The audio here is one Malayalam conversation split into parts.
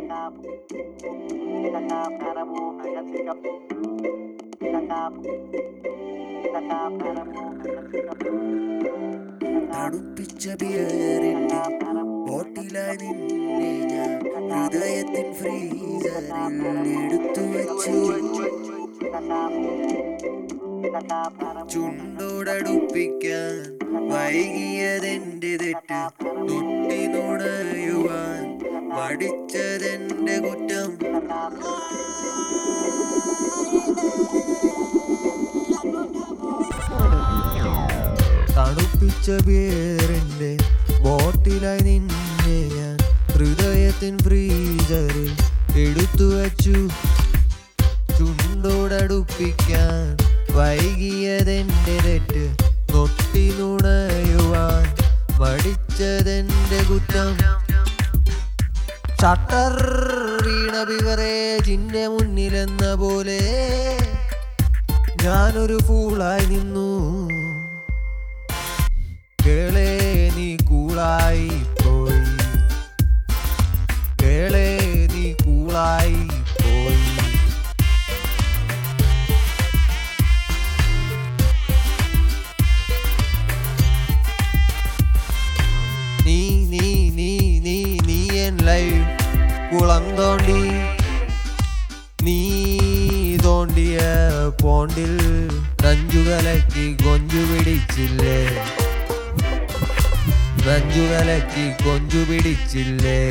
Pinangap. Pinangap para mo agad sikap. Pinangap. Pinangap para mo agad sikap. തണുപ്പിച്ച ബിയറിന്റെ ബോട്ടിലായി നിന്നെ ഞാൻ ഹൃദയത്തിൻ ഫ്രീസറിൽ എടുത്തു വെച്ചു Pinangap. Pinangap para mo ചുണ്ടോടടുപ്പിക്കാൻ വൈകിയതെന്റെ തെറ്റ് തൊട്ടി നുണയുവാൻ മടിച്ചതെന്റെ കുറ്റം തണുപ്പിച്ച ബിയറിന്റെ ബോട്ടിലായി നിന്നെ ഞാൻ ഹൃദയത്തിൻ ഫ്രീസറിൽ എടുത്തു വച്ചു ചുണ്ടോടടുപ്പിക്കാൻ വൈകിയതെന്റെ തെറ്റ് നൊട്ടി നുണയുവാൻ മടിച്ചതെന്റെ കുറ്റം ഷട്ടർ വീണ ബിവറേജിന്റെ മുന്നിലെന്ന പോലെ ഞാനൊരു ഫൂളായി നിന്നു കേളേ നീ കൂളായി പോയി കേളേ നീ കൂളായി പോയി നീ നീ നീ നീ നീ എൻ ലൈഫ് കുളം തോണ്ടി നീ തോണ്ടിയ പോണ്ടിൽ നഞ്ചുകലക്കി കൊഞ്ചു പിടിച്ചില്ലേ നഞ്ചുകലക്കി കൊഞ്ചു പിടിച്ചില്ലേ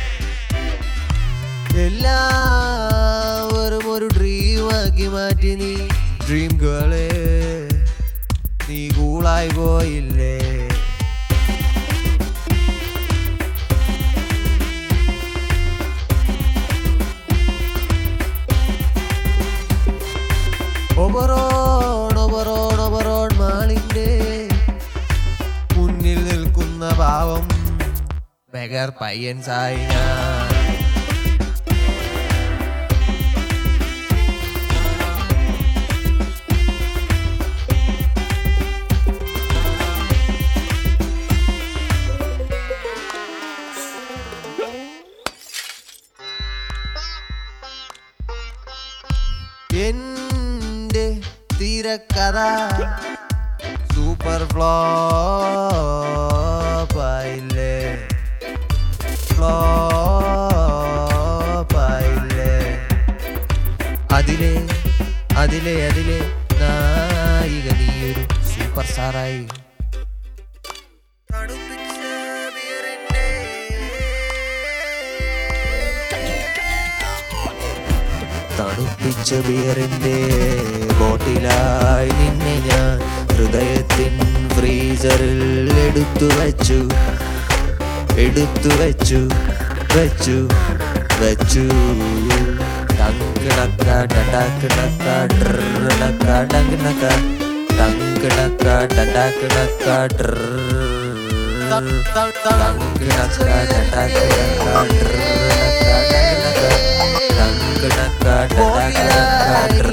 എല്ലാവരും ഒരു ഡ്രീമാക്കി മാറ്റി നീ ഡ്രീം ഗേളെ നീ കൂളായി പോയില്ലേ ഒബറോൺ ഒബറോൺ ഒബറോൺ മാളിന്റെ മുന്നിൽ നിൽക്കുന്ന പാവം ബഗർ പയ്യൻ സായി ഞാൻ എന്റെ തിരക്കഥ സൂപ്പർ ഫ്ലോപ്പായില്ലേ ഫ്ലോപ്പായില്ലേ അതിലെ അതിലെ അതിലെ നായിക നീയൊരു സൂപ്പർ സ്റ്റാറായി തണുപ്പിച്ച ബിയറിന്റെ ബോട്ടിലായി നിന്നെ ഞാൻ ഹൃദയത്തിൻ ഫ്രീസറിൽ എടുത്തു വച്ചു എടുത്തു വച്ചു വച്ചു വച്ചു ടങ്കിണക്ക ടടാക്കിണക്ക ഡ്രണക്ക ടങ്കിണക്ക ടങ്കിണക്ക ടടാക്കിണക്ക ഡ്ര ടങ്കിണക്ക ടടാക്കിണക്ക ടങ്കിണക്ക ടടാക്കിണക്ക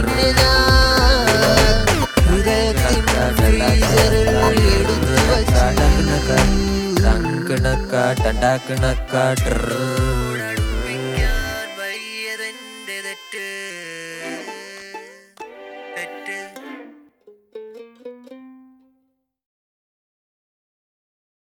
ഹൃദയത്തിൻ ഫ്രീസറിൽ എടുത്തു വച്ചു ടങ്കിണക്ക ടടാക്കിണക്ക ഡ്ര വയ്യതെന്റെ തെറ്റ്